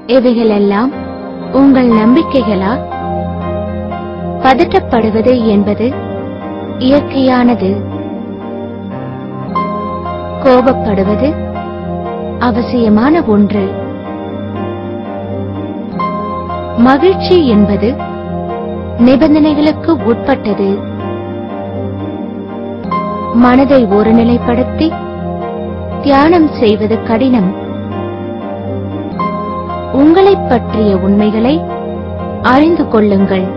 இவைகளெல்லாம் உங்கள் நம்பிக்கைகளா பதட்டப்படுவது என்பது இயற்கையானது கோபப்படுவது அவசியமான ஒன்று மகிழ்ச்சி என்பது நிபந்தனைகளுக்கு உட்பட்டது மனதை ஒருநிலைப்படுத்தி தியானம் செய்வது கடினம் உங்களைப் பற்றிய உண்மைகளை அறிந்து கொள்ளுங்கள்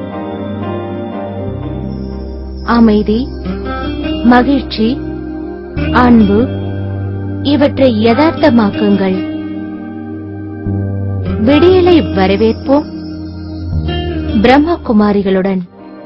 அமைதி மகிழ்ச்சி அன்பு இவற்றை யதார்த்தமாக்குங்கள் விடியலை வரவேற்போம் பிரம்மகுமாரிகளுடன்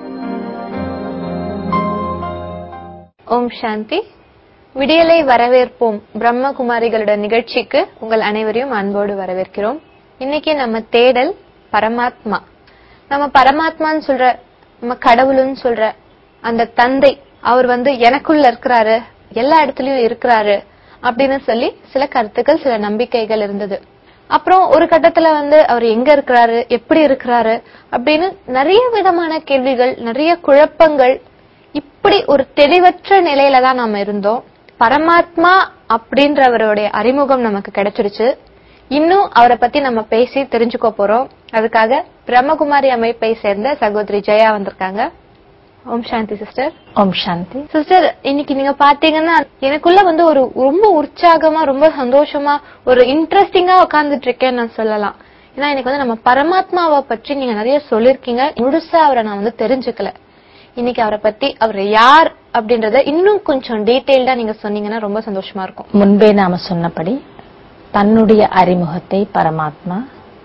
ஓம் சாந்தி விடியலை வரவேற்போம் பிரம்மகுமாரிகளுடன் நிகழ்ச்சிக்கு உங்கள் அனைவரையும் அன்போடு வரவேற்கிறோம் இன்னைக்கு நம்ம தேடல் பரமாத்மா நம்ம பரமாத்மான்னு சொல்ற நம்ம கடவுள்னு சொல்ற அந்த தந்தை அவர் வந்து எனக்குள்ள இருக்கிறாரு எல்லா இடத்துலயும் இருக்கிறாரு அப்படின்னு சொல்லி சில கருத்துக்கள் சில நம்பிக்கைகள் இருந்தது அப்புறம் ஒரு கட்டத்துல வந்து அவர் எங்க இருக்கிறாரு எப்படி இருக்கிறாரு அப்படின்னு நிறைய விதமான கேள்விகள் நிறைய குழப்பங்கள் இப்படி ஒரு தெளிவற்ற நிலையில தான் நாம இருந்தோம் பரமாத்மா அப்படின்றவருடைய அறிமுகம் நமக்கு கிடைச்சிருச்சு இன்னும் அவரை பத்தி நம்ம பேசி தெரிஞ்சுக்க போறோம் அதுக்காக பிரம்மகுமாரி அமைப்பை சேர்ந்த சகோதரி ஜெயா வந்திருக்காங்க ஓம் சாந்தி சிஸ்டர் ஓம் சாந்தி சிஸ்டர் இன்னைக்கு நீங்க பாத்தீங்கன்னா எனக்குள்ள வந்து ஒரு ரொம்ப உற்சாகமா ரொம்ப சந்தோஷமா ஒரு இன்ட்ரெஸ்டிங்கா உட்கார்ந்துட்டு இருக்கேன்னு நான் சொல்லலாம் ஏன்னா எனக்கு வந்து நம்ம பரமாத்மாவை பற்றி நீங்க நிறைய சொல்லிருக்கீங்க முழுசா அவரை நான் வந்து தெரிஞ்சுக்கல இன்னைக்கு அவரை பத்தி அவர் யார் அப்படின்றத இன்னும் கொஞ்சம் டீடைல்டா நீங்க சொன்னீங்கன்னா ரொம்ப சந்தோஷமா இருக்கும் முன்பே நாம சொன்னபடி தன்னுடைய அறிமுகத்தை பரமாத்மா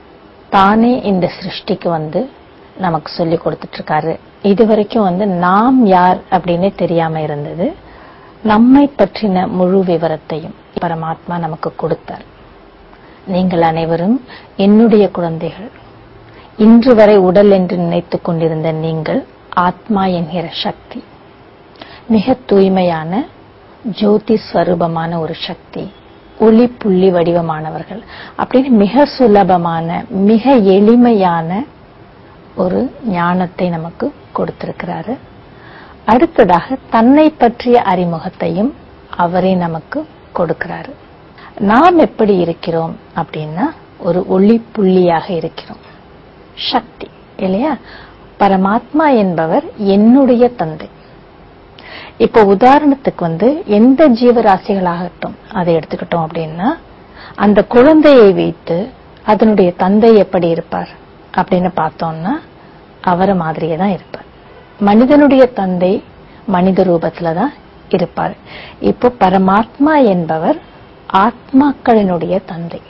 தானே இந்த சிருஷ்டிக்கு வந்து நமக்கு சொல்லி கொடுத்துட்டு இருக்காரு இதுவரைக்கும் வந்து நாம் யார் அப்படின்னு தெரியாம இருந்தது நம்மை பற்றின முழு விவரத்தையும் பரமாத்மா நமக்கு கொடுத்தார் நீங்கள் அனைவரும் என்னுடைய குழந்தைகள் இன்று வரை உடல் என்று நினைத்துக் கொண்டிருந்த நீங்கள் ஆத்மா என்கிற சக்தி மிக தூய்மையான ஜோதி ஸ்வரூபமான ஒரு சக்தி ஒளி புள்ளி வடிவமானவர்கள் அப்படின்னு மிக சுலபமான மிக எளிமையான ஒரு ஞானத்தை நமக்கு கொடுத்திருக்கிறாரு அடுத்ததாக தன்னை பற்றிய அறிமுகத்தையும் அவரே நமக்கு கொடுக்கிறாரு நாம் எப்படி இருக்கிறோம் அப்படின்னா ஒரு ஒளி புள்ளியாக இருக்கிறோம் சக்தி இல்லையா பரமாத்மா என்பவர் என்னுடைய தந்தை இப்போ உதாரணத்துக்கு வந்து எந்த ஜீவராசிகளாகட்டும் அதை எடுத்துக்கிட்டோம் அப்படின்னா அந்த குழந்தையை வைத்து அதனுடைய தந்தை எப்படி இருப்பார் அப்படின்னு பார்த்தோம்னா அவரை மாதிரியே தான் இருப்பார் மனிதனுடைய தந்தை மனித ரூபத்துல தான் இருப்பார் இப்போ பரமாத்மா என்பவர் ஆத்மாக்களினுடைய தந்தை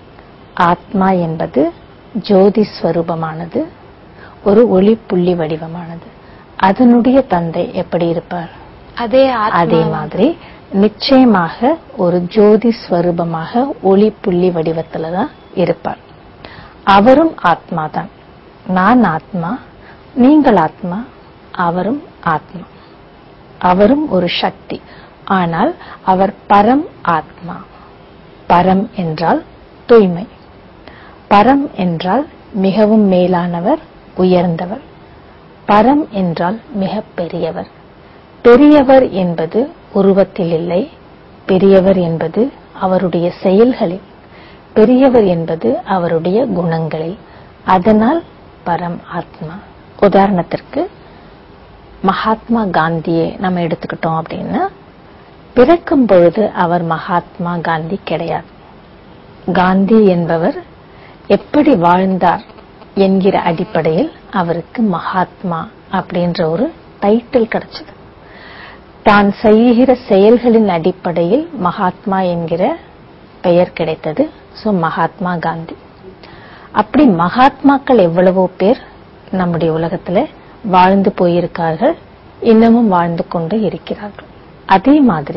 ஆத்மா என்பது ஜோதி ஸ்வரூபமானது ஒரு ஒளி புள்ளி வடிவமானது அதனுடைய தந்தை எப்படி இருப்பார் அதே அதே மாதிரி நிச்சயமாக ஒரு ஜோதி ஸ்வரூபமாக ஒளி புள்ளி வடிவத்துல தான் இருப்பார் அவரும் ஆத்மா தான் நான் ஆத்மா நீங்கள் ஆத்மா அவரும் ஆத்மா அவரும் ஒரு சக்தி ஆனால் அவர் பரம் ஆத்மா பரம் என்றால் தூய்மை பரம் என்றால் மிகவும் மேலானவர் உயர்ந்தவர் பரம் என்றால் மிக பெரியவர் பெரியவர் என்பது உருவத்தில் இல்லை பெரியவர் என்பது அவருடைய செயல்களில் பெரியவர் என்பது அவருடைய குணங்களில் அதனால் பரம் ஆத்மா உதாரணத்திற்கு மகாத்மா காந்தியை நம்ம எடுத்துக்கிட்டோம் அப்படின்னா பிறக்கும் பொழுது அவர் மகாத்மா காந்தி கிடையாது காந்தி என்பவர் எப்படி வாழ்ந்தார் என்கிற அடிப்படையில் அவருக்கு மகாத்மா அப்படின்ற ஒரு டைட்டில் கிடைச்சது தான் செய்கிற செயல்களின் அடிப்படையில் மகாத்மா என்கிற பெயர் கிடைத்தது சோ மகாத்மா காந்தி அப்படி மகாத்மாக்கள் எவ்வளவோ பேர் நம்முடைய உலகத்துல வாழ்ந்து போயிருக்கார்கள் இன்னமும் வாழ்ந்து கொண்டு இருக்கிறார்கள் அதே மாதிரி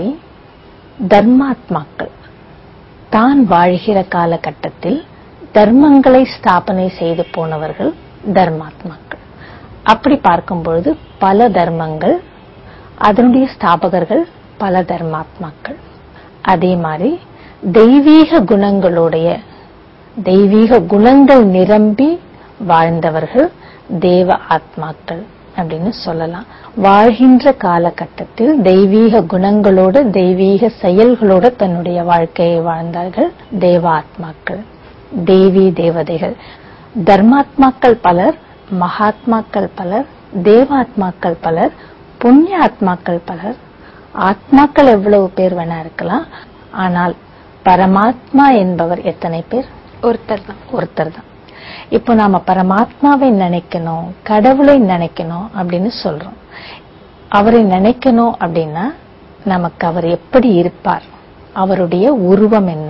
தர்மாத்மாக்கள் தான் வாழ்கிற காலகட்டத்தில் தர்மங்களை ஸ்தாபனை செய்து போனவர்கள் தர்மாத்மாக்கள் அப்படி பார்க்கும் பொழுது பல தர்மங்கள் அதனுடைய ஸ்தாபகர்கள் பல தர்மாத்மாக்கள் அதே மாதிரி தெய்வீக குணங்களுடைய தெய்வீக குணங்கள் நிரம்பி வாழ்ந்தவர்கள் தேவ ஆத்மாக்கள் அப்படின்னு சொல்லலாம் வாழ்கின்ற காலகட்டத்தில் தெய்வீக குணங்களோடு தெய்வீக செயல்களோட தன்னுடைய வாழ்க்கையை வாழ்ந்தார்கள் தேவ ஆத்மாக்கள் தேவி தேவதைகள் தர்மாத்மாக்கள் பலர் மகாத்மாக்கள் பலர் தேவாத்மாக்கள் பலர் புண்ணிய ஆத்மாக்கள் பலர் ஆத்மாக்கள் எவ்வளவு பேர் வேணா இருக்கலாம் ஆனால் பரமாத்மா என்பவர் எத்தனை பேர் ஒருத்தர் தான் ஒருத்தர் தான் இப்போ நாம பரமாத்மாவை நினைக்கணும் கடவுளை நினைக்கணும் அப்படின்னு சொல்றோம் அவரை நினைக்கணும் அப்படின்னா நமக்கு அவர் எப்படி இருப்பார் அவருடைய உருவம் என்ன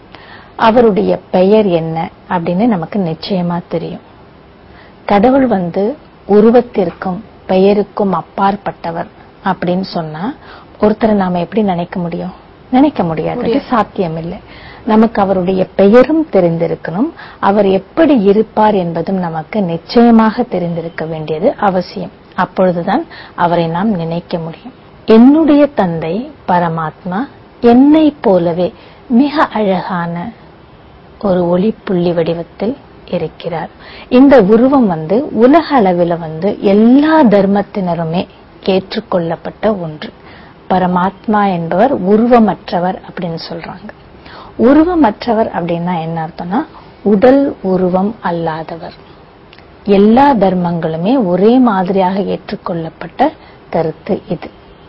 அவருடைய பெயர் என்ன அப்படின்னு நமக்கு நிச்சயமா தெரியும் கடவுள் வந்து உருவத்திற்கும் பெயருக்கும் அப்பாற்பட்டவர் அப்படின்னு சொன்னா ஒருத்தரை நாம எப்படி நினைக்க முடியும் நினைக்க முடியாது அது சாத்தியம் இல்லை நமக்கு அவருடைய பெயரும் தெரிந்திருக்கணும் அவர் எப்படி இருப்பார் என்பதும் நமக்கு நிச்சயமாக தெரிந்திருக்க வேண்டியது அவசியம் அப்பொழுதுதான் அவரை நாம் நினைக்க முடியும் என்னுடைய தந்தை பரமாத்மா என்னை போலவே மிக அழகான ஒரு ஒளி புள்ளி வடிவத்தில் இருக்கிறார் இந்த உருவம் வந்து உலக அளவில் வந்து எல்லா தர்மத்தினருமே ஏற்றுக்கொள்ளப்பட்ட ஒன்று பரமாத்மா என்பவர் உருவமற்றவர் அப்படின்னு சொல்றாங்க உருவமற்றவர் அப்படின்னா என்ன அர்த்தம்னா உடல் உருவம் அல்லாதவர் எல்லா தர்மங்களுமே ஒரே மாதிரியாக ஏற்றுக்கொள்ளப்பட்ட கருத்து இது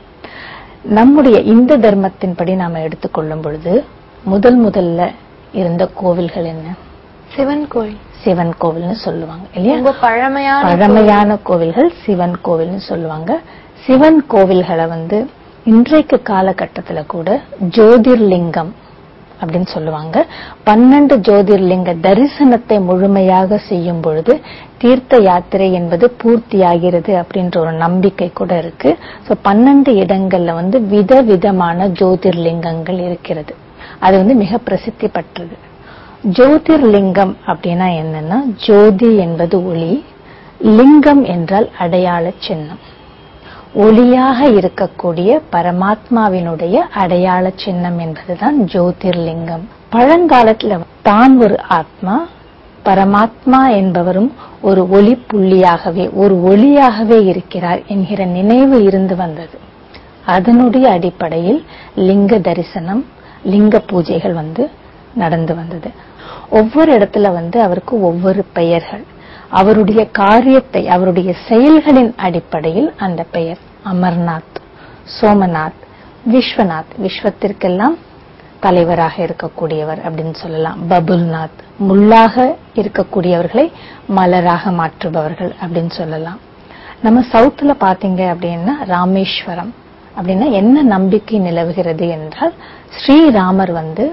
நம்முடைய இந்த தர்மத்தின்படி நாம எடுத்துக்கொள்ளும் பொழுது முதல் முதல்ல இருந்த கோவில்கள் என்ன சிவன் கோயில் சிவன் கோவில்னு சொல்லுவாங்க இல்லையா ரொம்ப பழமையான பழமையான கோவில்கள் சிவன் கோவில்னு சொல்லுவாங்க சிவன் கோவில்களை வந்து இன்றைக்கு காலகட்டத்துல கூட ஜோதிர்லிங்கம் அப்படின்னு சொல்லுவாங்க பன்னெண்டு ஜோதிர்லிங்க தரிசனத்தை முழுமையாக செய்யும் பொழுது தீர்த்த யாத்திரை என்பது பூர்த்தியாகிறது அப்படின்ற ஒரு நம்பிக்கை கூட இருக்கு சோ பன்னெண்டு இடங்கள்ல வந்து விதவிதமான ஜோதிர்லிங்கங்கள் இருக்கிறது அது வந்து மிக பிரசித்தி பெற்றது ஜோதிர்லிங்கம் அப்படின்னா என்னன்னா ஜோதி என்பது ஒளி லிங்கம் என்றால் அடையாள சின்னம் ஒளியாக இருக்கக்கூடிய பரமாத்மாவினுடைய அடையாள சின்னம் என்பதுதான் ஜோதிர்லிங்கம் பழங்காலத்துல தான் ஒரு ஆத்மா பரமாத்மா என்பவரும் ஒரு ஒளி புள்ளியாகவே ஒரு ஒளியாகவே இருக்கிறார் என்கிற நினைவு இருந்து வந்தது அதனுடைய அடிப்படையில் லிங்க தரிசனம் லிங்க பூஜைகள் வந்து நடந்து வந்தது ஒவ்வொரு இடத்துல வந்து அவருக்கு ஒவ்வொரு பெயர்கள் அவருடைய காரியத்தை அவருடைய செயல்களின் அடிப்படையில் அந்த பெயர் அமர்நாத் சோமநாத் விஸ்வநாத் விஸ்வத்திற்கெல்லாம் தலைவராக இருக்கக்கூடியவர் அப்படின்னு சொல்லலாம் பபுல்நாத் முள்ளாக இருக்கக்கூடியவர்களை மலராக மாற்றுபவர்கள் அப்படின்னு சொல்லலாம் நம்ம சவுத்துல பாத்தீங்க அப்படின்னா ராமேஸ்வரம் அப்படின்னா என்ன நம்பிக்கை நிலவுகிறது என்றால் ஸ்ரீராமர் வந்து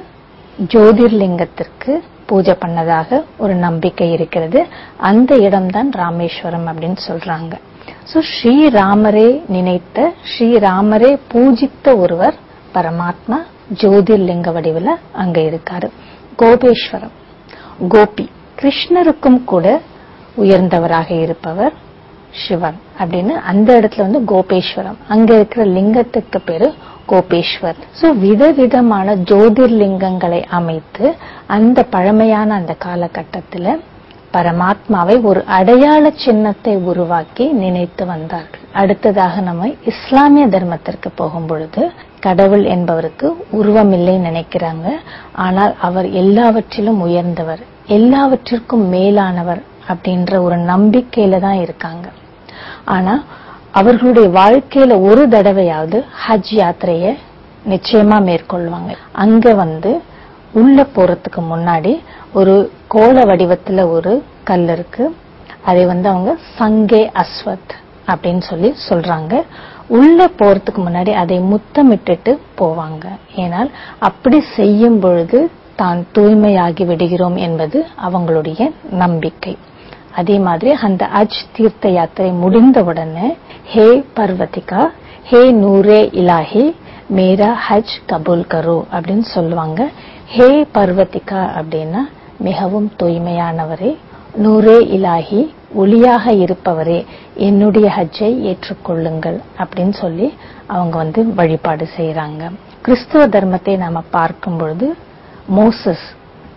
ஜோதிர்லிங்கத்திற்கு பூஜை பண்ணதாக ஒரு நம்பிக்கை இருக்கிறது அந்த இடம்தான் ராமேஸ்வரம் அப்படின்னு சொல்றாங்க சோ ஸ்ரீராமரே நினைத்த ஸ்ரீராமரே பூஜித்த ஒருவர் பரமாத்மா ஜோதிர்லிங்க வடிவில் அங்க இருக்காரு கோபேஸ்வரம் கோபி கிருஷ்ணருக்கும் கூட உயர்ந்தவராக இருப்பவர் சிவன் அப்படின்னு அந்த இடத்துல வந்து கோபேஸ்வரம் அங்க இருக்கிற லிங்கத்துக்கு பேரு கோபேஸ்வர் சோ விதவிதமான ஜோதிர்லிங்கங்களை அமைத்து அந்த பழமையான அந்த காலகட்டத்துல பரமாத்மாவை ஒரு அடையாள சின்னத்தை உருவாக்கி நினைத்து வந்தார்கள் அடுத்ததாக நம்ம இஸ்லாமிய தர்மத்திற்கு போகும் பொழுது கடவுள் என்பவருக்கு உருவமில்லை நினைக்கிறாங்க ஆனால் அவர் எல்லாவற்றிலும் உயர்ந்தவர் எல்லாவற்றிற்கும் மேலானவர் அப்படின்ற ஒரு நம்பிக்கையில தான் இருக்காங்க ஆனா அவர்களுடைய வாழ்க்கையில ஒரு தடவையாவது ஹஜ் யாத்திரைய நிச்சயமா மேற்கொள்வாங்க அங்க வந்து உள்ள போறதுக்கு முன்னாடி ஒரு கோல வடிவத்துல ஒரு கல் இருக்கு அதை வந்து அவங்க சங்கே அஸ்வத் அப்படின்னு சொல்லி சொல்றாங்க உள்ள போறதுக்கு முன்னாடி அதை முத்தமிட்டுட்டு போவாங்க ஏனால் அப்படி செய்யும் பொழுது தான் தூய்மையாகி விடுகிறோம் என்பது அவங்களுடைய நம்பிக்கை அதே மாதிரி அந்த அஜ் தீர்த்த யாத்திரை முடிந்த உடனே ஹே பர்வதிகா ஹே நூரே இலாஹி மேரா ஹஜ் கபூல் கரு அப்படின்னு சொல்லுவாங்க ஹே பர்வதிகா அப்படின்னா மிகவும் தூய்மையானவரே நூரே இலாஹி ஒளியாக இருப்பவரே என்னுடைய ஹஜ்ஜை ஏற்றுக்கொள்ளுங்கள் அப்படின்னு சொல்லி அவங்க வந்து வழிபாடு செய்யறாங்க கிறிஸ்துவ தர்மத்தை நாம பார்க்கும் பொழுது மோசஸ்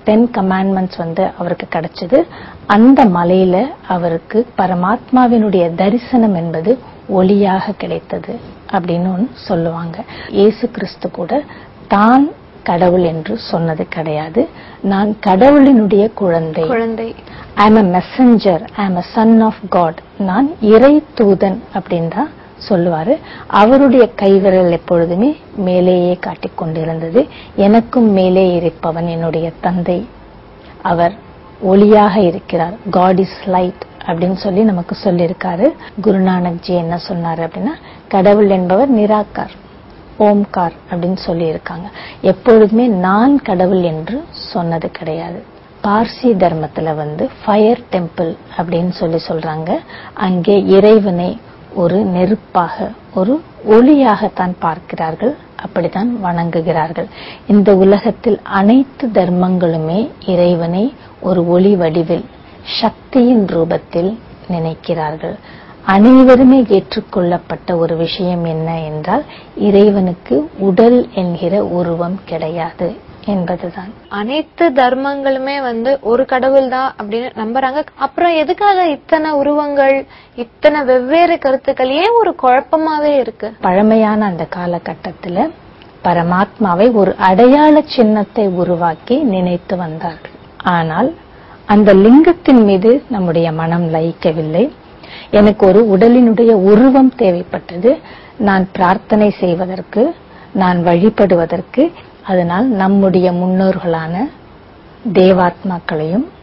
டென் கமாண்ட்மெண்ட்ஸ் வந்து அவருக்கு கிடைச்சது அந்த மலையில அவருக்கு பரமாத்மாவினுடைய தரிசனம் என்பது ஒளியாக கிடைத்தது அப்படின்னு ஒண்ணு சொல்லுவாங்க இயேசு கிறிஸ்து கூட தான் கடவுள் என்று சொன்னது கிடையாது நான் கடவுளினுடைய குழந்தை குழந்தை I am a messenger I am a son of god நான் இறை தூதன் அப்படின்னு தான் சொல்லுவாரு அவருடைய கைவிரல் எப்பொழுதுமே மேலேயே காட்டிக் கொண்டிருந்தது எனக்கும் மேலே இருப்பவன் என்னுடைய தந்தை அவர் ஒளியாக இருக்கிறார் காட் இஸ் லைட் அப்படின்னு சொல்லி நமக்கு சொல்லியிருக்காரு குருநானக் ஜி என்ன சொன்னாரு அப்படின்னா கடவுள் என்பவர் நிராகார் ஓம்கார் அப்படின்னு சொல்லி இருக்காங்க எப்பொழுதுமே நான் கடவுள் என்று சொன்னது கிடையாது பார்சி தர்மத்துல வந்து ஃபயர் டெம்பிள் அப்படின்னு சொல்லி சொல்றாங்க அங்கே இறைவனை ஒரு நெருப்பாக ஒரு ஒளியாகத்தான் பார்க்கிறார்கள் அப்படித்தான் வணங்குகிறார்கள் இந்த உலகத்தில் அனைத்து தர்மங்களுமே இறைவனை ஒரு ஒளி வடிவில் சக்தியின் ரூபத்தில் நினைக்கிறார்கள் அனைவருமே ஏற்றுக்கொள்ளப்பட்ட ஒரு விஷயம் என்ன என்றால் இறைவனுக்கு உடல் என்கிற உருவம் கிடையாது என்பதுதான் அனைத்து தர்மங்களுமே வந்து ஒரு கடவுள் தான் அப்படின்னு நம்புறாங்க அப்புறம் எதுக்காக இத்தனை உருவங்கள் இத்தனை வெவ்வேறு கருத்துக்கள் ஏன் ஒரு குழப்பமாவே இருக்கு பழமையான அந்த காலகட்டத்துல பரமாத்மாவை ஒரு அடையாள சின்னத்தை உருவாக்கி நினைத்து வந்தார்கள் ஆனால் அந்த லிங்கத்தின் மீது நம்முடைய மனம் லயிக்கவில்லை எனக்கு ஒரு உடலினுடைய உருவம் தேவைப்பட்டது நான் பிரார்த்தனை செய்வதற்கு நான் வழிபடுவதற்கு அதனால் நம்முடைய முன்னோர்களான தேவாத்மாக்களையும்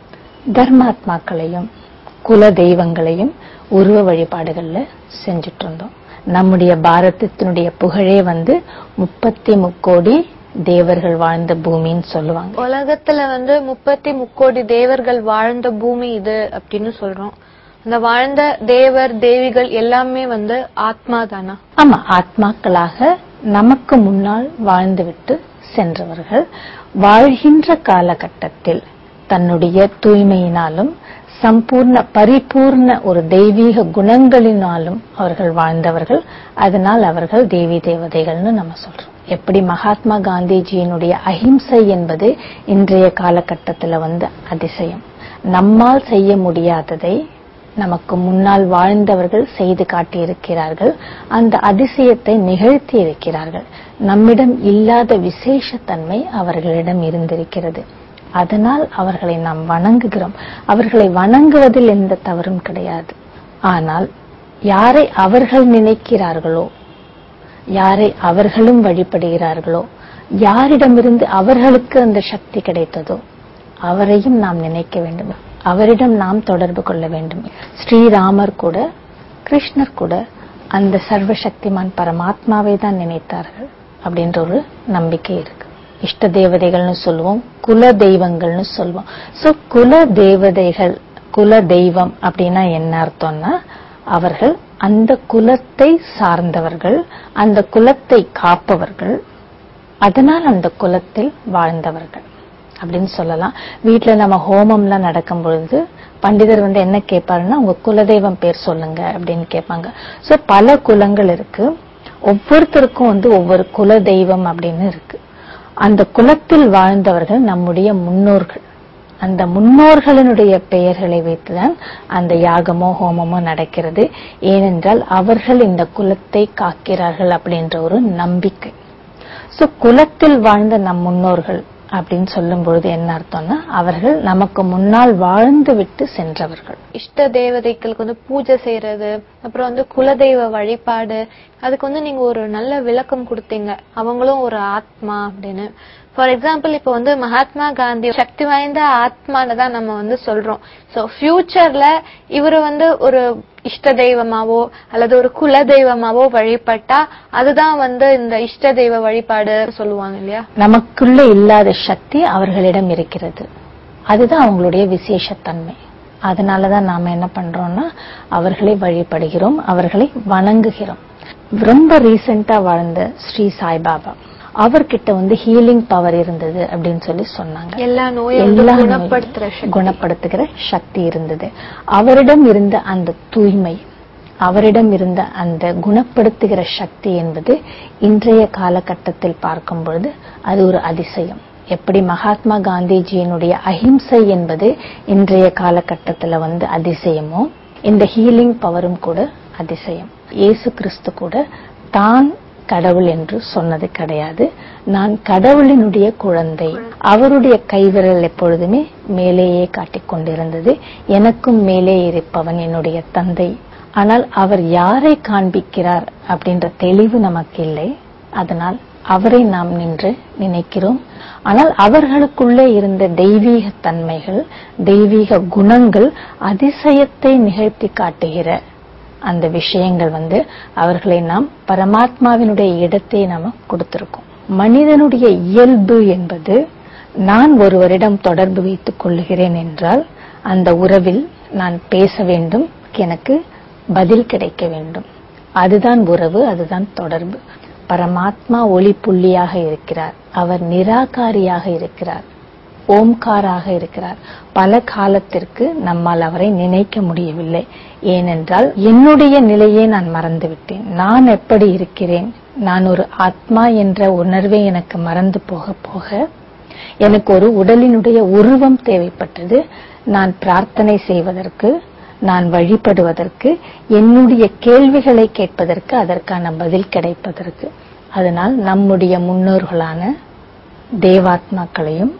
தர்மாத்மாக்களையும் குல தெய்வங்களையும் உருவ வழிபாடுகள்ல செஞ்சுட்டு இருந்தோம் நம்முடைய பாரதத்தினுடைய புகழே வந்து முப்பத்தி முக்கோடி தேவர்கள் வாழ்ந்த பூமின்னு சொல்லுவாங்க உலகத்துல வந்து முப்பத்தி முக்கோடி தேவர்கள் வாழ்ந்த பூமி இது அப்படின்னு சொல்றோம் அந்த வாழ்ந்த தேவர் தேவிகள் எல்லாமே வந்து ஆத்மா தானா ஆமா ஆத்மாக்களாக நமக்கு முன்னால் வாழ்ந்துவிட்டு சென்றவர்கள் வாழ்கின்ற காலகட்டத்தில் தன்னுடைய தூய்மையினாலும் சம்பூர்ண பரிபூர்ண ஒரு தெய்வீக குணங்களினாலும் அவர்கள் வாழ்ந்தவர்கள் அதனால் அவர்கள் தேவி தேவதைகள்னு நம்ம சொல்றோம் எப்படி மகாத்மா காந்திஜியினுடைய அஹிம்சை என்பது இன்றைய காலகட்டத்துல வந்து அதிசயம் நம்மால் செய்ய முடியாததை நமக்கு முன்னால் வாழ்ந்தவர்கள் செய்து காட்டியிருக்கிறார்கள் அந்த அதிசயத்தை நிகழ்த்தி இருக்கிறார்கள் நம்மிடம் இல்லாத விசேஷத்தன்மை அவர்களிடம் இருந்திருக்கிறது அதனால் அவர்களை நாம் வணங்குகிறோம் அவர்களை வணங்குவதில் எந்த தவறும் கிடையாது ஆனால் யாரை அவர்கள் நினைக்கிறார்களோ யாரை அவர்களும் வழிபடுகிறார்களோ யாரிடமிருந்து அவர்களுக்கு அந்த சக்தி கிடைத்ததோ அவரையும் நாம் நினைக்க வேண்டும் அவரிடம் நாம் தொடர்பு கொள்ள வேண்டும் ஸ்ரீராமர் கூட கிருஷ்ணர் கூட அந்த சர்வசக்திமான் பரமாத்மாவை தான் நினைத்தார்கள் அப்படின்ற ஒரு நம்பிக்கை இருக்கு இஷ்ட தேவதைகள்னு சொல்லுவோம் குல தெய்வங்கள்னு சொல்லுவோம் சோ குல தேவதைகள் குல தெய்வம் அப்படின்னா என்ன அர்த்தம்னா அவர்கள் அந்த குலத்தை சார்ந்தவர்கள் அந்த குலத்தை காப்பவர்கள் அதனால் அந்த குலத்தில் வாழ்ந்தவர்கள் அப்படின்னு சொல்லலாம் வீட்ல நம்ம ஹோமம்லாம் நடக்கும் பொழுது பண்டிதர் வந்து என்ன கேட்பாருன்னா உங்க குலதெய்வம் பேர் சொல்லுங்க அப்படின்னு கேட்பாங்க சோ பல குலங்கள் இருக்கு ஒவ்வொருத்தருக்கும் வந்து ஒவ்வொரு குல தெய்வம் அப்படின்னு இருக்கு அந்த குலத்தில் வாழ்ந்தவர்கள் நம்முடைய முன்னோர்கள் அந்த முன்னோர்களினுடைய பெயர்களை வைத்துதான் அந்த யாகமோ ஹோமமோ நடக்கிறது ஏனென்றால் அவர்கள் இந்த குலத்தை காக்கிறார்கள் அப்படின்ற ஒரு நம்பிக்கை சோ குலத்தில் வாழ்ந்த நம் முன்னோர்கள் அப்படின்னு சொல்லும் பொழுது என்ன அர்த்தம்னா அவர்கள் நமக்கு முன்னால் வாழ்ந்து விட்டு சென்றவர்கள் இஷ்ட தேவதைகளுக்கு வந்து பூஜை செய்யறது அப்புறம் வந்து குலதெய்வ வழிபாடு அதுக்கு வந்து நீங்க ஒரு நல்ல விளக்கம் கொடுத்தீங்க அவங்களும் ஒரு ஆத்மா அப்படின்னு ஃபார் எக்ஸாம்பிள் இப்போ வந்து மகாத்மா காந்தி சக்தி வாய்ந்த ஆத்மான்னு தான் நம்ம வந்து சொல்றோம் சோ ஃபியூச்சர்ல இவரு வந்து ஒரு இஷ்ட தெய்வமாவோ அல்லது ஒரு குல தெய்வமாவோ வழிபட்டா அதுதான் வந்து இந்த இஷ்ட தெய்வ வழிபாடு சொல்லுவாங்க இல்லையா நமக்குள்ள இல்லாத சக்தி அவர்களிடம் இருக்கிறது அதுதான் அவங்களுடைய விசேஷத்தன்மை அதனாலதான் நாம என்ன பண்றோம்னா அவர்களை வழிபடுகிறோம் அவர்களை வணங்குகிறோம் ரொம்ப ரீசெண்டா வாழ்ந்த ஸ்ரீ சாய்பாபா அவர்கிட்ட வந்து ஹீலிங் பவர் இருந்தது அப்படின்னு சொல்லி சொன்னாங்க எல்லா நோயும் வந்து எல்லா நோயும் குணப்படுத்துற சக்தி. குணப்படுத்துகிற சக்தி இருந்தது அவரிடம் இருந்த அந்த தூய்மை அவரிடம் இருந்த அந்த குணப்படுத்துகிற சக்தி என்பது இன்றைய காலகட்டத்தில் பார்க்கும் பொழுது அது ஒரு அதிசயம் எப்படி மகாத்மா காந்திஜியினுடைய அஹிம்சை என்பது இன்றைய காலகட்டத்துல வந்து அதிசயமோ இந்த ஹீலிங் பவரும் கூட அதிசயம் இயேசு கிறிஸ்து கூட தான் கடவுள் என்று சொன்னது கிடையாது நான் கடவுளினுடைய குழந்தை அவருடைய கைவிரல் எப்பொழுதுமே மேலேயே காட்டிக் கொண்டிருந்தது எனக்கும் மேலே இருப்பவன் என்னுடைய தந்தை ஆனால் அவர் யாரை காண்பிக்கிறார் அப்படின்ற தெளிவு நமக்கு இல்லை அதனால் அவரை நாம் நின்று நினைக்கிறோம் ஆனால் அவர்களுக்குள்ளே இருந்த தெய்வீக தன்மைகள் தெய்வீக குணங்கள் அதிசயத்தை நிகழ்த்தி காட்டுகிற அந்த விஷயங்கள் வந்து அவர்களை நாம் பரமாத்மாவினுடைய இடத்தை நாம கொடுத்திருக்கோம் மனிதனுடைய இயல்பு என்பது நான் ஒருவரிடம் தொடர்பு வைத்துக் கொள்ளுகிறேன் என்றால் அந்த உறவில் நான் பேச வேண்டும் எனக்கு பதில் கிடைக்க வேண்டும் அதுதான் உறவு அதுதான் தொடர்பு பரமாத்மா ஒளி புள்ளியாக இருக்கிறார் அவர் நிராகாரியாக இருக்கிறார் ஓம்காராக இருக்கிறார் பல காலத்திற்கு நம்மால் அவரை நினைக்க முடியவில்லை ஏனென்றால் என்னுடைய நிலையை நான் மறந்துவிட்டேன் நான் எப்படி இருக்கிறேன் நான் ஒரு ஆத்மா என்ற உணர்வே எனக்கு மறந்து போக போக எனக்கு ஒரு உடலினுடைய உருவம் தேவைப்பட்டது நான் பிரார்த்தனை செய்வதற்கு நான் வழிபடுவதற்கு என்னுடைய கேள்விகளை கேட்பதற்கு அதற்கான பதில் கிடைப்பதற்கு அதனால் நம்முடைய முன்னோர்களான தேவாத்மாக்களையும்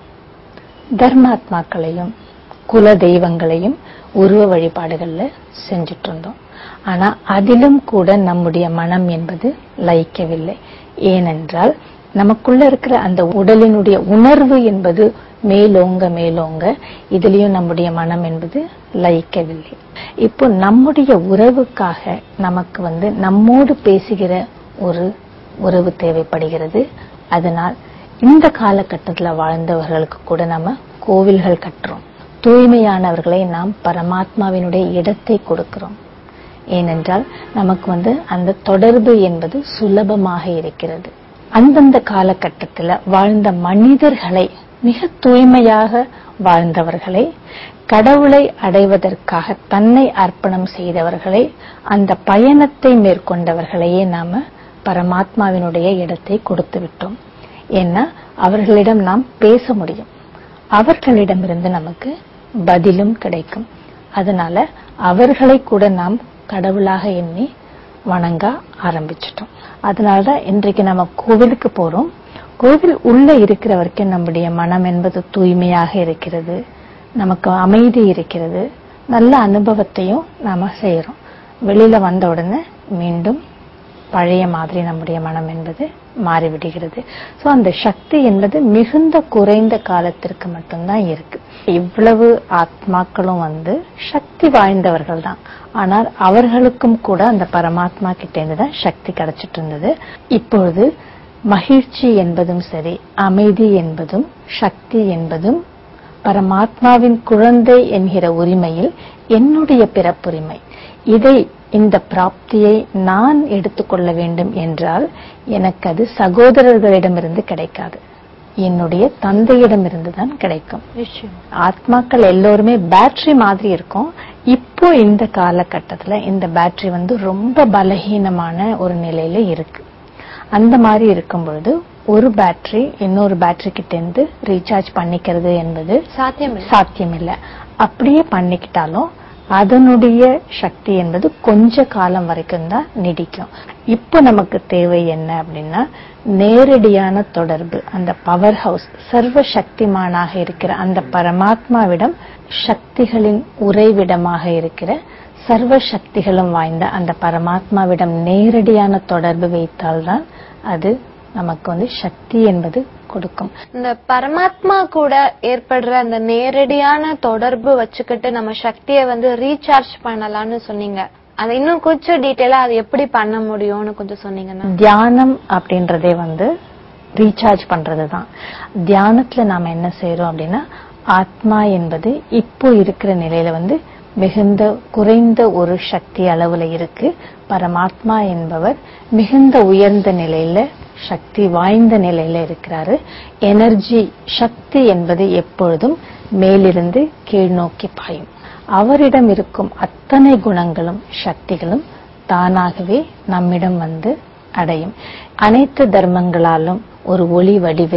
தர்மாத்மாக்களையும் குல தெய்வங்களையும் உருவ வழிபாடுகள்ல செஞ்சுட்டு இருந்தோம் ஆனா அதிலும் கூட நம்முடைய மனம் என்பது லயிக்கவில்லை ஏனென்றால் நமக்குள்ள இருக்கிற அந்த உடலினுடைய உணர்வு என்பது மேலோங்க மேலோங்க இதுலயும் நம்முடைய மனம் என்பது லயிக்கவில்லை இப்போ நம்முடைய உறவுக்காக நமக்கு வந்து நம்மோடு பேசுகிற ஒரு உறவு தேவைப்படுகிறது அதனால் இந்த காலகட்டத்துல வாழ்ந்தவர்களுக்கு கூட நம்ம கோவில்கள் கட்டுறோம் தூய்மையானவர்களை நாம் பரமாத்மாவினுடைய இடத்தை கொடுக்கிறோம் ஏனென்றால் நமக்கு வந்து அந்த தொடர்பு என்பது சுலபமாக இருக்கிறது அந்தந்த காலகட்டத்துல வாழ்ந்த மனிதர்களை மிக தூய்மையாக வாழ்ந்தவர்களை கடவுளை அடைவதற்காக தன்னை அர்ப்பணம் செய்தவர்களை அந்த பயணத்தை மேற்கொண்டவர்களையே நாம பரமாத்மாவினுடைய இடத்தை கொடுத்து விட்டோம் ஏன்னா அவர்களிடம் நாம் பேச முடியும் அவர்களிடமிருந்து நமக்கு பதிலும் கிடைக்கும் அதனால அவர்களை கூட நாம் கடவுளாக எண்ணி வணங்க ஆரம்பிச்சிட்டோம் அதனாலதான் இன்றைக்கு நம்ம கோவிலுக்கு போறோம் கோவில் உள்ள இருக்கிற வரைக்கும் நம்முடைய மனம் என்பது தூய்மையாக இருக்கிறது நமக்கு அமைதி இருக்கிறது நல்ல அனுபவத்தையும் நாம செய்யறோம் வெளியில வந்த உடனே மீண்டும் பழைய மாதிரி நம்முடைய மனம் என்பது மாறிவிடுகிறது சோ அந்த சக்தி என்பது மிகுந்த குறைந்த காலத்திற்கு மட்டும்தான் இருக்கு இவ்வளவு ஆத்மாக்களும் வந்து சக்தி வாய்ந்தவர்கள் தான் ஆனால் அவர்களுக்கும் கூட அந்த பரமாத்மா கிட்ட இருந்து தான் சக்தி கிடைச்சிட்டு இருந்தது இப்பொழுது மகிழ்ச்சி என்பதும் சரி அமைதி என்பதும் சக்தி என்பதும் பரமாத்மாவின் குழந்தை என்கிற உரிமையில் என்னுடைய பிறப்புரிமை இதை இந்த பிராப்தியை நான் எடுத்துக்கொள்ள வேண்டும் என்றால் எனக்கு அது சகோதரர்களிடமிருந்து கிடைக்காது என்னுடைய தந்தையிடமிருந்து தான் கிடைக்கும் ஆத்மாக்கள் எல்லோருமே பேட்டரி மாதிரி இருக்கும் இப்போ இந்த காலகட்டத்துல இந்த பேட்டரி வந்து ரொம்ப பலகீனமான ஒரு நிலையில இருக்கு அந்த மாதிரி இருக்கும் பொழுது ஒரு பேட்டரி இன்னொரு பேட்டரி கிட்ட இருந்து ரீசார்ஜ் பண்ணிக்கிறது என்பது சாத்தியம் சாத்தியம் இல்ல அப்படியே பண்ணிக்கிட்டாலும் அதனுடைய சக்தி என்பது கொஞ்ச காலம் வரைக்கும் தான் நீடிக்கும் இப்போ நமக்கு தேவை என்ன அப்படின்னா நேரடியான தொடர்பு அந்த பவர் ஹவுஸ் சர்வ சக்திமானாக இருக்கிற அந்த பரமாத்மாவிடம் சக்திகளின் உறைவிடமாக இருக்கிற சர்வ சக்திகளும் வாய்ந்த அந்த பரமாத்மாவிடம் நேரடியான தொடர்பு வைத்தால்தான் அது நமக்கு வந்து சக்தி என்பது கொடுக்கும் இந்த பரமாத்மா கூட ஏற்படுற அந்த நேரடியான தொடர்பு வச்சுக்கிட்டு நம்ம சக்தியை வந்து ரீசார்ஜ் பண்ணலாம்னு சொன்னீங்க அது இன்னும் கொஞ்சம் டீட்டெயிலா அது எப்படி பண்ண முடியும்னு கொஞ்சம் சொன்னீங்கன்னா தியானம் அப்படின்றதே வந்து ரீசார்ஜ் பண்றதுதான் தியானத்துல நாம என்ன செய்யறோம் அப்படின்னா ஆத்மா என்பது இப்போ இருக்கிற நிலையில வந்து மிகுந்த குறைந்த ஒரு சக்தி அளவுல இருக்கு பரமாத்மா என்பவர் மிகுந்த உயர்ந்த நிலையில சக்தி வாய்ந்த நிலையில இருக்கிறாரு எனர்ஜி சக்தி என்பது எப்பொழுதும் மேலிருந்து கீழ் நோக்கி பாயும் அவரிடம் இருக்கும் அத்தனை குணங்களும் சக்திகளும் தானாகவே நம்மிடம் வந்து அடையும் அனைத்து தர்மங்களாலும் ஒரு ஒளி வடிவில்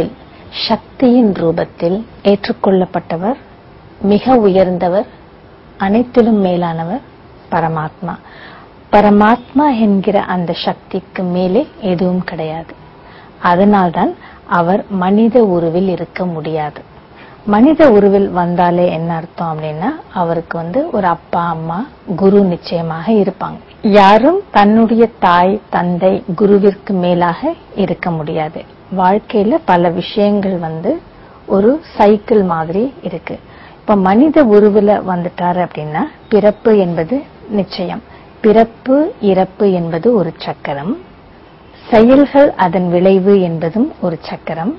சக்தியின் ரூபத்தில் ஏற்றுக்கொள்ளப்பட்டவர் மிக உயர்ந்தவர் அனைத்திலும் மேலானவர் பரமாத்மா பரமாத்மா என்கிற அந்த சக்திக்கு மேலே எதுவும் கிடையாது அதனால்தான் அவர் மனித உருவில் இருக்க முடியாது மனித உருவில் வந்தாலே என்ன அர்த்தம் அப்படின்னா அவருக்கு வந்து ஒரு அப்பா அம்மா குரு நிச்சயமாக இருப்பாங்க யாரும் தன்னுடைய தாய் தந்தை குருவிற்கு மேலாக இருக்க முடியாது வாழ்க்கையில பல விஷயங்கள் வந்து ஒரு சைக்கிள் மாதிரி இருக்கு இப்ப மனித உருவுல வந்துட்டாரு அப்படின்னா பிறப்பு என்பது நிச்சயம் பிறப்பு இறப்பு என்பது ஒரு சக்கரம் செயல்கள் அதன் விளைவு என்பதும் ஒரு சக்கரம்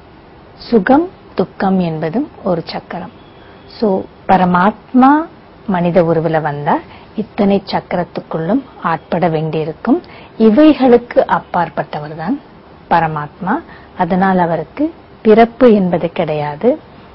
சுகம் துக்கம் என்பதும் ஒரு சக்கரம் சோ பரமாத்மா மனித உருவுல வந்தா இத்தனை சக்கரத்துக்குள்ளும் ஆட்பட வேண்டியிருக்கும் இவைகளுக்கு அப்பாற்பட்டவர் தான் பரமாத்மா அதனால் அவருக்கு பிறப்பு என்பது கிடையாது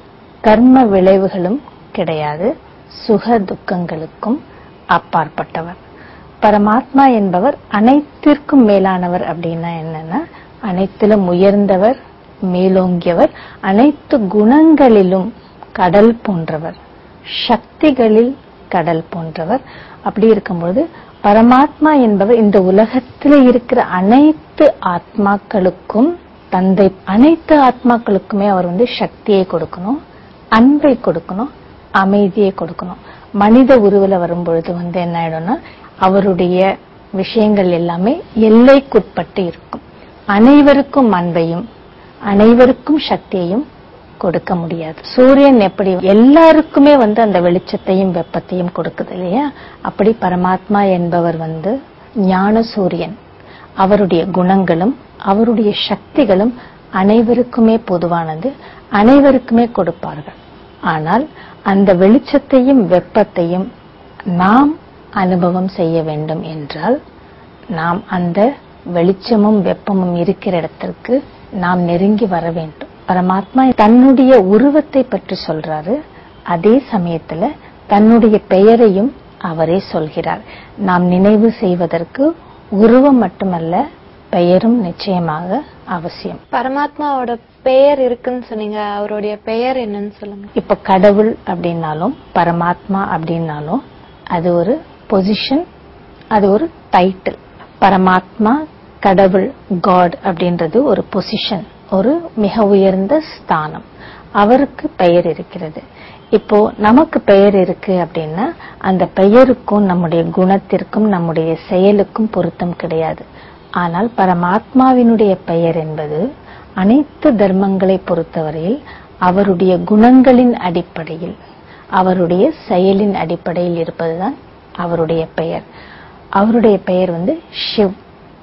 கர்ம விளைவுகளும் கிடையாது சுக துக்கங்களுக்கும் அப்பாற்பட்டவர் பரமாத்மா என்பவர் அனைத்திற்கும் மேலானவர் அப்படின்னா என்னன்னா அனைத்திலும் உயர்ந்தவர் மேலோங்கியவர் அனைத்து குணங்களிலும் கடல் போன்றவர் சக்திகளில் கடல் போன்றவர் அப்படி இருக்கும்பொழுது பரமாத்மா என்பவர் இந்த உலகத்தில் இருக்கிற அனைத்து ஆத்மாக்களுக்கும் தந்தை அனைத்து ஆத்மாக்களுக்குமே அவர் வந்து சக்தியை கொடுக்கணும் அன்பை கொடுக்கணும் அமைதியை கொடுக்கணும் மனித உருவில வரும்பொழுது வந்து என்ன ஆயிடும்னா அவருடைய விஷயங்கள் எல்லாமே எல்லைக்குட்பட்டு இருக்கும் அனைவருக்கும் அன்பையும் அனைவருக்கும் சக்தியையும் கொடுக்க முடியாது சூரியன் எப்படி எல்லாருக்குமே வந்து அந்த வெளிச்சத்தையும் வெப்பத்தையும் கொடுக்குது இல்லையா அப்படி பரமாத்மா என்பவர் வந்து ஞான சூரியன் அவருடைய குணங்களும் அவருடைய சக்திகளும் அனைவருக்குமே பொதுவானது அனைவருக்குமே கொடுப்பார்கள் ஆனால் அந்த வெளிச்சத்தையும் வெப்பத்தையும் நாம் அனுபவம் செய்ய வேண்டும் என்றால் நாம் அந்த வெளிச்சமும் வெப்பமும் இருக்கிற இடத்திற்கு நாம் நெருங்கி வர வேண்டும் பரமாத்மா தன்னுடைய உருவத்தை பற்றி சொல்றாரு அதே சமயத்துல தன்னுடைய பெயரையும் அவரே சொல்கிறார் நாம் நினைவு செய்வதற்கு உருவம் மட்டுமல்ல பெயரும் நிச்சயமாக அவசியம் பரமாத்மாவோட பெயர் இருக்குன்னு சொன்னீங்க அவருடைய பெயர் என்னன்னு சொல்லுங்க இப்ப கடவுள் அப்படின்னாலும் பரமாத்மா அப்படின்னாலும் அது ஒரு பொசிஷன் அது ஒரு டைட்டில் பரமாத்மா கடவுள் காட் அப்படின்றது ஒரு பொசிஷன் ஒரு மிக உயர்ந்த ஸ்தானம் அவருக்கு பெயர் இருக்கிறது இப்போ நமக்கு பெயர் இருக்கு அப்படின்னா அந்த பெயருக்கும் நம்முடைய குணத்திற்கும் நம்முடைய செயலுக்கும் பொருத்தம் கிடையாது ஆனால் பரமாத்மாவினுடைய பெயர் என்பது அனைத்து தர்மங்களை பொறுத்தவரையில் அவருடைய குணங்களின் அடிப்படையில் அவருடைய செயலின் அடிப்படையில் இருப்பதுதான் அவருடைய பெயர் அவருடைய பெயர் வந்து ஷிவ்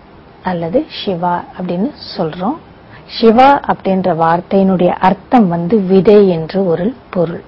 அல்லது சிவா அப்படின்னு சொல்றோம் சிவா அப்படின்ற வார்த்தையினுடைய அர்த்தம் வந்து விதை என்று ஒரு பொருள்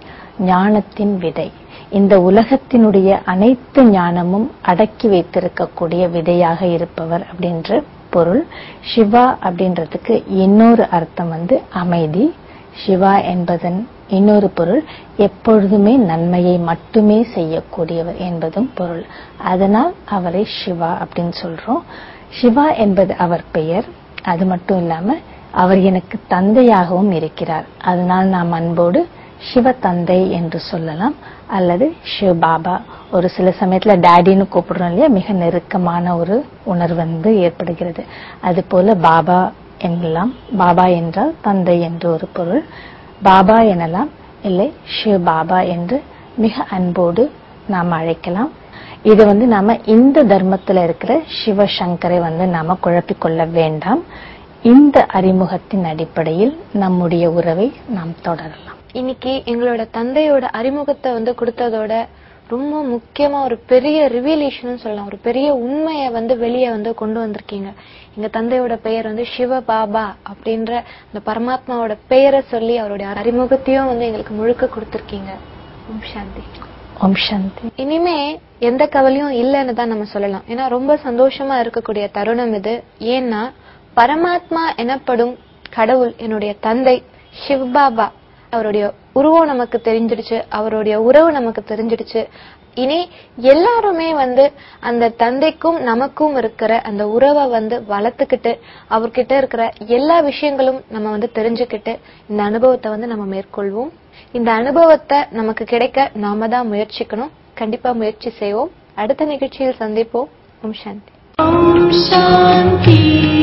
ஞானத்தின் விதை இந்த உலகத்தினுடைய அனைத்து ஞானமும் அடக்கி வைத்திருக்கக்கூடிய விதையாக இருப்பவர் அப்படின்ற பொருள் சிவா அப்படின்றதுக்கு இன்னொரு அர்த்தம் வந்து அமைதி சிவா என்பதன் இன்னொரு பொருள் எப்பொழுதுமே நன்மையை மட்டுமே செய்யக்கூடியவர் என்பதும் பொருள் அதனால் அவரை சிவா அப்படின்னு சொல்றோம் சிவா என்பது அவர் பெயர் அது மட்டும் இல்லாம அவர் எனக்கு தந்தையாகவும் இருக்கிறார் அதனால் நாம் அன்போடு சிவ தந்தை என்று சொல்லலாம் அல்லது சிவ பாபா ஒரு சில சமயத்துல டேடின்னு கூப்பிடுறோம் இல்லையா மிக நெருக்கமான ஒரு உணர்வு வந்து ஏற்படுகிறது அது போல பாபா எனலாம் பாபா என்றால் தந்தை என்று ஒரு பொருள் பாபா எனலாம் இல்லை சிவ பாபா என்று மிக அன்போடு நாம் அழைக்கலாம் இது வந்து நாம இந்த தர்மத்துல இருக்கிற சிவசங்கரை வந்து நாம குழப்பிக் கொள்ள வேண்டாம் இந்த அறிமுகத்தின் அடிப்படையில் நம்முடைய உறவை நாம் தொடரலாம் இன்னைக்கு எங்களோட தந்தையோட அறிமுகத்தை வந்து கொடுத்ததோட ரொம்ப முக்கியமா ஒரு பெரிய ரிவீலேஷன் சொல்லலாம் ஒரு பெரிய உண்மையை வந்து வெளியே வந்து கொண்டு வந்திருக்கீங்க எங்க தந்தையோட பெயர் வந்து சிவ பாபா அப்படின்ற அந்த பரமாத்மாவோட பெயரை சொல்லி அவருடைய அறிமுகத்தையும் வந்து எங்களுக்கு முழுக்க கொடுத்திருக்கீங்க ஓம் சாந்தி ஓம் சாந்தி இனிமே எந்த கவலையும் இல்லைன்னு தான் நம்ம சொல்லலாம் ஏன்னா ரொம்ப சந்தோஷமா இருக்கக்கூடிய தருணம் இது ஏன்னா பரமாத்மா எனப்படும் கடவுள் என்னுடைய தந்தை சிவபாபா அவருடைய உருவம் நமக்கு தெரிஞ்சிடுச்சு அவருடைய உறவு நமக்கு தெரிஞ்சிடுச்சு இனி எல்லாருமே வந்து அந்த தந்தைக்கும் நமக்கும் இருக்கிற அந்த உறவை வந்து வளர்த்துக்கிட்டு அவர்கிட்ட இருக்கிற எல்லா விஷயங்களும் நம்ம வந்து தெரிஞ்சுக்கிட்டு இந்த அனுபவத்தை வந்து நம்ம மேற்கொள்வோம் இந்த அனுபவத்தை நமக்கு கிடைக்க நாம தான் முயற்சிக்கணும் கண்டிப்பா முயற்சி செய்வோம் அடுத்த நிகழ்ச்சியில் சந்திப்போம் ஓம் சாந்தி Om Shanti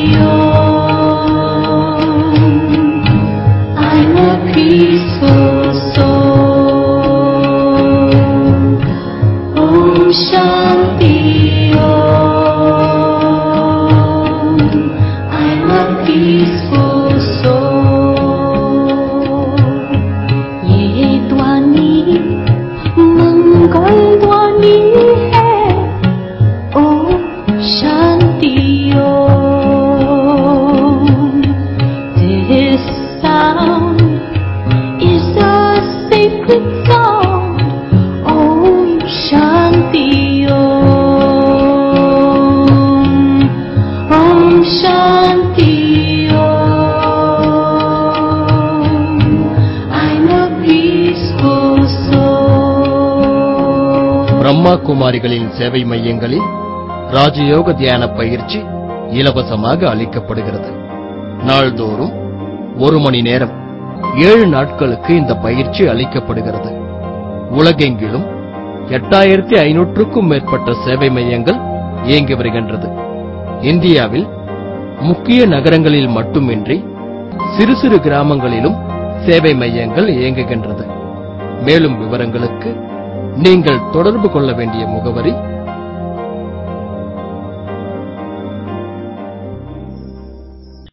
Om. I'm a peaceful soul. Om Shanti Om. I'm a peaceful soul. ये ध्वनि मंगल ध्वनि है Om Shanti Om. This sound is a sacred sound. Om Shanti Om. Om Shanti Om. I'm a peaceful soul. Brahma குமாரிகளின் சேவை மையங்களில் ராஜயோக தியான பயிற்சி இலவசமாக அளிக்கப்படுகிறது நாள்தோறும் ஒரு மணி நேரம் ஏழு நாட்களுக்கு இந்த பயிற்சி அளிக்கப்படுகிறது உலகெங்கிலும் எட்டாயிரத்தி ஐநூற்றுக்கும் மேற்பட்ட சேவை மையங்கள் இயங்கி வருகின்றது இந்தியாவில் முக்கிய நகரங்களில் மட்டுமின்றி சிறு சிறு கிராமங்களிலும் சேவை மையங்கள் இயங்குகின்றது மேலும் விவரங்களுக்கு நீங்கள் தொடர்பு கொள்ள வேண்டிய முகவரி